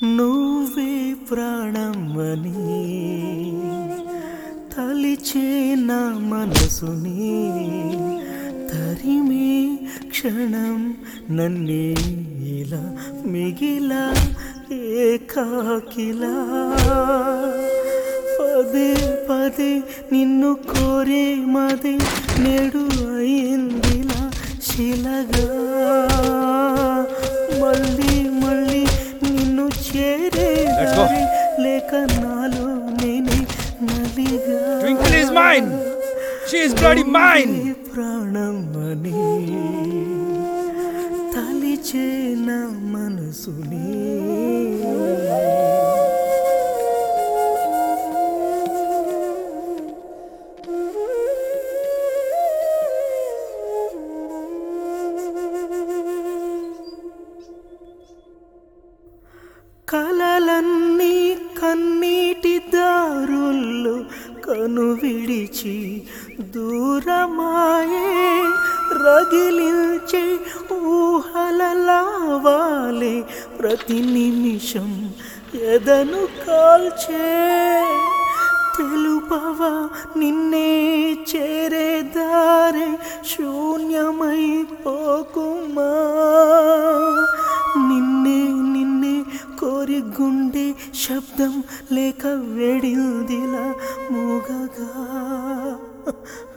నువ్వే ప్రాణమని తలిచే నా మనసుని తరిమే క్షణం నన్నే ఇలా మిగిలా ఏకాకిలా పదే పదే నిన్ను కోరే మదే నేడు అయిందిలా శిలగా మళ్ళీ మళ్ళీ నిన్ను చేరే Let's go. దారి లేక నాలో నేనే నలిగా Twinkle is mine. She is bloody mine. నీ ప్రాణమని తలిచే నా మనసుని కలలన్నీ కన్నీటి దారుల్లో కను విడిచి దూరమాయే రగిలించే ఊహల లావాలే ప్రతి నిమిషం ఎదను కాల్చే తెలుపవా నిన్నే చేరే దారే శూన్యమైపోకుమా నిన్నే నిన్నే కోరి గుండె శబ్దం లేక వెడిందిలా మూగగా